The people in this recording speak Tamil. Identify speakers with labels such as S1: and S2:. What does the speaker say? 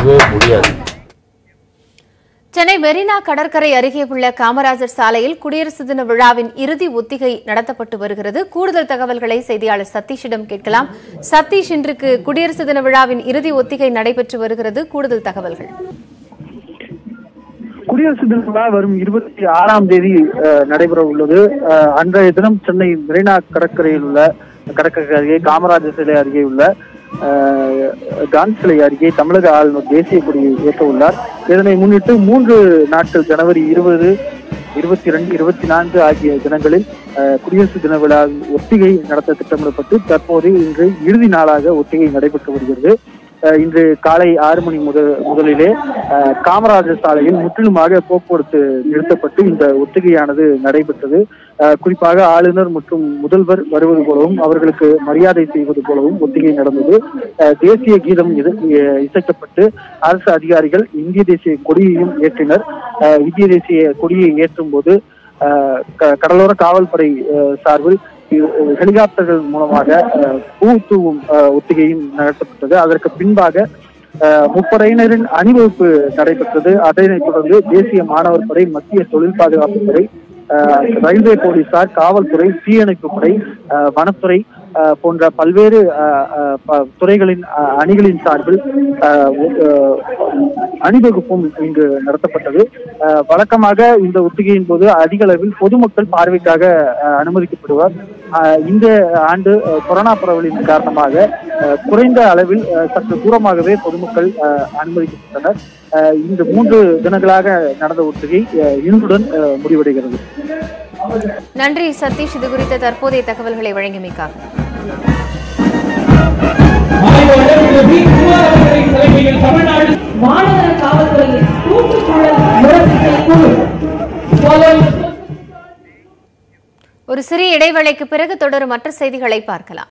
S1: முடியவே முடியாது
S2: சென்னை மெரினா கடற்கரை அருகே உள்ள காமராஜர் சாலையில் குடியரசு தின விழாவின் இறுதி ஒத்திகை நடத்தப்பட்டு வருகிறது கூடுதல் தகவல்களை செய்தியாளர் சதீஷிடம் கேட்கலாம் சதீஷ் இன்றுக்கு குடியரசு தின விழாவின் இறுதி ஒத்திகை நடைபெற்று வருகிறது கூடுதல் தகவல்கள்
S3: குடியரசு தின விழா வரும் இருபத்தி ஆறாம் தேதி அஹ், நடைபெற உள்ளது அஹ், அன்றைய தினம் சென்னை மெரினா கடற்கரையில் உள்ள கடற்கரை அருகே காமராஜர் சிலை அருகே உள்ள அஹ், காந்தி சிலை அருகே தமிழக ஆளுநர் தேசிய கொடியை ஏற்ற உள்ளார் இதனை முன்னிட்டு மூன்று நாட்கள் ஜனவரி இருபது இருபத்தி ரெண்டு இருபத்தி நான்கு ஆகிய தினங்களில் அஹ், குடியரசு தின விழா ஒத்திகை நடத்த திட்டமிடப்பட்டு தற்போது இன்று இறுதி நாளாக ஒத்திகை நடைபெற்று வருகிறது அஹ் இன்று காலை ஆறு மணி முதல் முதலிலே அஹ், காமராஜர் சாலையில் முற்றிலுமாக போக்குவரத்து நிறுத்தப்பட்டு இந்த ஒத்திகையானது நடைபெற்றது அஹ், குறிப்பாக ஆளுநர் மற்றும் முதல்வர் வருவது போலவும் அவர்களுக்கு மரியாதை செய்வது போலவும் ஒத்திகை நடந்தது அஹ், தேசிய கீதம் இது- அஹ், இசைக்கப்பட்டு அரசு அதிகாரிகள் இந்திய தேசிய கொடியையும் ஏற்றினர் அஹ், இந்திய தேசிய கொடியை ஏற்றும் போது அஹ், க- கடலோர காவல்படை அஹ், சார்பில் இது- ஹெலிகாப்டர்கள் மூலமாக அஹ், பூ தூவும் அஹ், ஒத்திகையும் நடத்தப்பட்டது அதற்கு பின்பாக அஹ், முப்படையினரின் அணிவகுப்பு நடைபெற்றது அதனைத் தொடர்ந்து தேசிய மாணவர் படை மத்திய தொழில் பாதுகாப்பு படை அஹ், ரயில்வே போலீசார் காவல்துறை தீயணைப்பு படை அஹ், வனத்துறை அஹ், போன்ற பல்வேறு அஹ், அஹ், ப- துறைகளின் அஹ், அணிகளின் சார்பில் அஹ், ஒ- அஹ், அணிவகுப்பும் இங்கு நடத்தப்பட்டது அஹ், வழக்கமாக இந்த ஒத்திகையின் போது அதிக அளவில் பொதுமக்கள் பார்வைக்காக அஹ், அனுமதிக்கப்படுவார் அஹ், இந்த ஆண்டு அஹ், கொரோனா பரவலின் காரணமாக அஹ், குறைந்த அளவில் அஹ், சற்று தூரமாகவே பொதுமக்கள் அஹ், அனுமதிக்கப்பட்டனர் அஹ், இந்த மூன்று தினங்களாக நடந்த ஒத்திகை அஹ், இன்றுடன் அஹ், முடிவடைகிறது
S2: நன்றி சதீஷ் இது குறித்த தற்போதைய தகவல்களை வழங்கியமைக்காக
S4: மாநகர காவல்துறையின் சுற்றுச்சூழல் முரசத்தை குழு
S2: ஒரு சிறிய இடைவேளைக்கு பிறகு தொடரும் மற்ற செய்திகளை பார்க்கலாம்